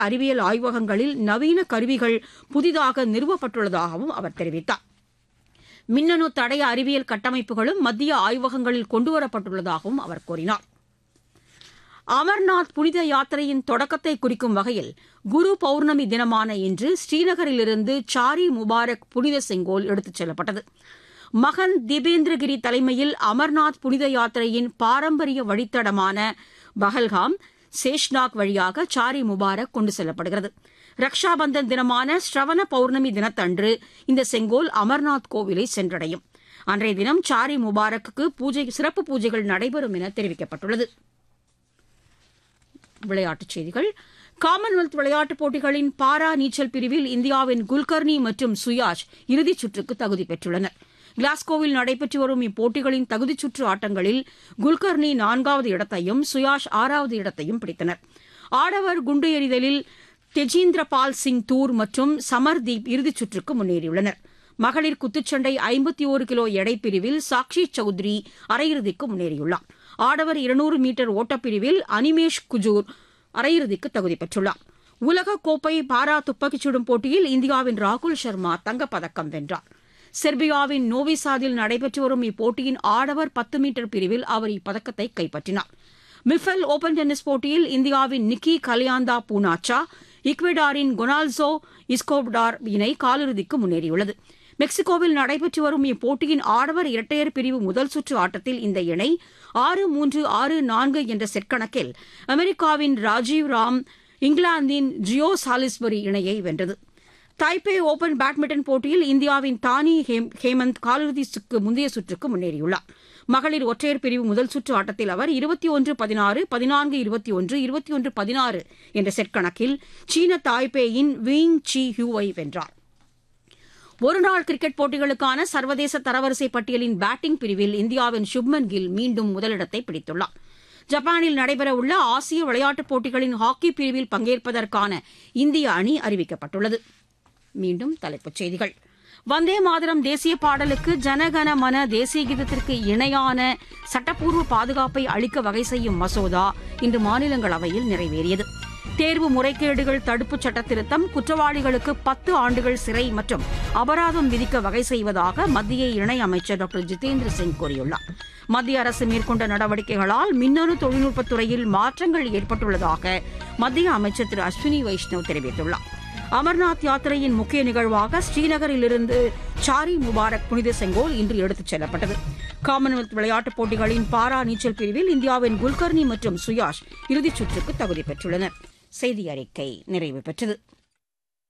அறிவியல் ஆய்வகங்களில் நவீன கருவிகள் புதிதாக நிறுவப்பட்டுள்ளதாகவும் அவர் தெரிவித்தார் மின்னணு தடய அறிவியல் கட்டமைப்புகளும் மத்திய ஆய்வகங்களில் கொண்டுவரப்பட்டுள்ளதாகவும் அவர் கூறினார் அமர்நாத் புனித யாத்திரையின் தொடக்கத்தை குறிக்கும் வகையில் குரு பௌர்ணமி தினமான இன்று ஸ்ரீநகரிலிருந்து சாரி முபாரக் புனித செங்கோல் எடுத்துச் செல்லப்பட்டது மகன் திபேந்திரகிரி தலைமையில் அமர்நாத் புனித யாத்திரையின் பாரம்பரிய வழித்தடமான பஹல்காம் சேஷ்நாக் வழியாக சாரி முபாரக் கொண்டு செல்லப்படுகிறது ரக்ஷாபந்தன் தினமான ஸ்ரவண பௌர்ணமி தினத்தன்று இந்த செங்கோல் அமர்நாத் கோவிலை சென்றடையும் அன்றைய தினம் சாரி முபாரக்குக்கு பூஜை சிறப்பு பூஜைகள் நடைபெறும் என தெரிவிக்கப்பட்டுள்ளது விளையாட்டுச் செய்திகள் காமன்வெல்த் விளையாட்டுப் போட்டிகளின் பாரா நீச்சல் பிரிவில் இந்தியாவின் குல்கர்னி மற்றும் சுயாஷ் இறுதிச் சுற்றுக்கு தகுதி பெற்றுள்ளனர் கிளாஸ்கோவில் நடைபெற்று வரும் இப்போட்டிகளின் தகுதிச் சுற்று ஆட்டங்களில் குல்கர்னி நான்காவது இடத்தையும் சுயாஷ் ஆறாவது இடத்தையும் பிடித்தனர் ஆடவர் குண்டு எறிதலில் தெஜீந்திர பால் சிங் தூர் மற்றும் சமர்தீப் இறுதிச் சுற்றுக்கு முன்னேறியுள்ளனர் மகளிர் குத்துச்சண்டை ஐம்பத்தி ஒரு கிலோ எடை பிரிவில் சாக்ஷி சௌத்ரி அரையிறுதிக்கு முன்னேறியுள்ளார் ஆடவர் இருநூறு மீட்டர் ஓட்டப்பிரிவில் அனிமேஷ் குஜூர் அரையிறுதிக்கு தகுதி பெற்றுள்ளார் உலக கோப்பை பாரா துப்பாக்கிச் சுடும் போட்டியில் இந்தியாவின் ராகுல் சர்மா தங்கப்பதக்கம் வென்றார் செர்பியாவின் நோவிசாதில் நடைபெற்று வரும் இப்போட்டியின் ஆடவர் பத்து மீட்டர் பிரிவில் அவர் இப்பதக்கத்தை கைப்பற்றினார் மிஃபெல் ஓபன் டென்னிஸ் போட்டியில் இந்தியாவின் நிக்கி கலியாந்தா பூனாச்சா ஈக்வெடாரின் கொனால்சோ இஸ்கோப்டார் இணை காலிறுதிக்கு முன்னேறியுள்ளது மெக்சிகோவில் நடைபெற்று வரும் இப்போட்டியின் ஆடவர் இரட்டையர் பிரிவு முதல் சுற்று ஆட்டத்தில் இந்த இணை ஆறு மூன்று ஆறு நான்கு என்ற செட் கணக்கில் அமெரிக்காவின் ராஜீவ் ராம் இங்கிலாந்தின் ஜியோ சாலிஸ்பரி இணையை வென்றது தைப்பே ஓபன் பேட்மிண்டன் போட்டியில் இந்தியாவின் தானி ஹேமந்த் காலிறுதிக்கு முந்தைய சுற்றுக்கு முன்னேறியுள்ளார் மகளிர் ஒற்றையர் பிரிவு முதல் சுற்று ஆட்டத்தில் அவர் இருபத்தி ஒன்று பதினாறு பதினான்கு இருபத்தி ஒன்று இருபத்தி ஒன்று பதினாறு என்ற செட் கணக்கில் சீன தாய்பேயின் வீங் சி ஹியூவை வென்றார் ஒருநாள் கிரிக்கெட் போட்டிகளுக்கான சர்வதேச தரவரிசை பட்டியலின் பேட்டிங் பிரிவில் இந்தியாவின் சுப்மன் கில் மீண்டும் முதலிடத்தை பிடித்துள்ளார் ஜப்பானில் நடைபெறவுள்ள ஆசிய விளையாட்டுப் போட்டிகளின் ஹாக்கி பிரிவில் பங்கேற்பதற்கான இந்திய அணி அறிவிக்கப்பட்டுள்ளது மீண்டும் தலைப்புச் செய்திகள் வந்தே மாதரம் தேசிய பாடலுக்கு ஜனகன மன தேசிய கீதத்திற்கு இணையான சட்டப்பூர்வ பாதுகாப்பை அளிக்க வகை செய்யும் மசோதா இன்று மாநிலங்களவையில் நிறைவேறியது தேர்வு முறைகேடுகள் தடுப்புச் சட்ட திருத்தம் குற்றவாளிகளுக்கு பத்து ஆண்டுகள் சிறை மற்றும் அபராதம் விதிக்க வகை செய்வதாக மத்திய இணையமைச்சர் டாக்டர் ஜிதேந்திர சிங் கூறியுள்ளார் மத்திய அரசு மேற்கொண்ட நடவடிக்கைகளால் மின்னணு தொழில்நுட்பத் துறையில் மாற்றங்கள் ஏற்பட்டுள்ளதாக மத்திய அமைச்சர் திரு அஸ்வினி வைஷ்ணவ் தெரிவித்துள்ளார் அமர்நாத் யாத்திரையின் முக்கிய நிகழ்வாக ஸ்ரீநகரிலிருந்து சாரி முபாரக் புனித செங்கோல் இன்று எடுத்துச் செல்லப்பட்டது காமன்வெல்த் விளையாட்டுப் போட்டிகளின் பாரா நீச்சல் பிரிவில் இந்தியாவின் குல்கர்னி மற்றும் சுயாஷ் இறுதிச் சுற்றுக்கு தகுதி பெற்றுள்ளனர் செய்தி அறிக்கை நிறைவு பெற்றது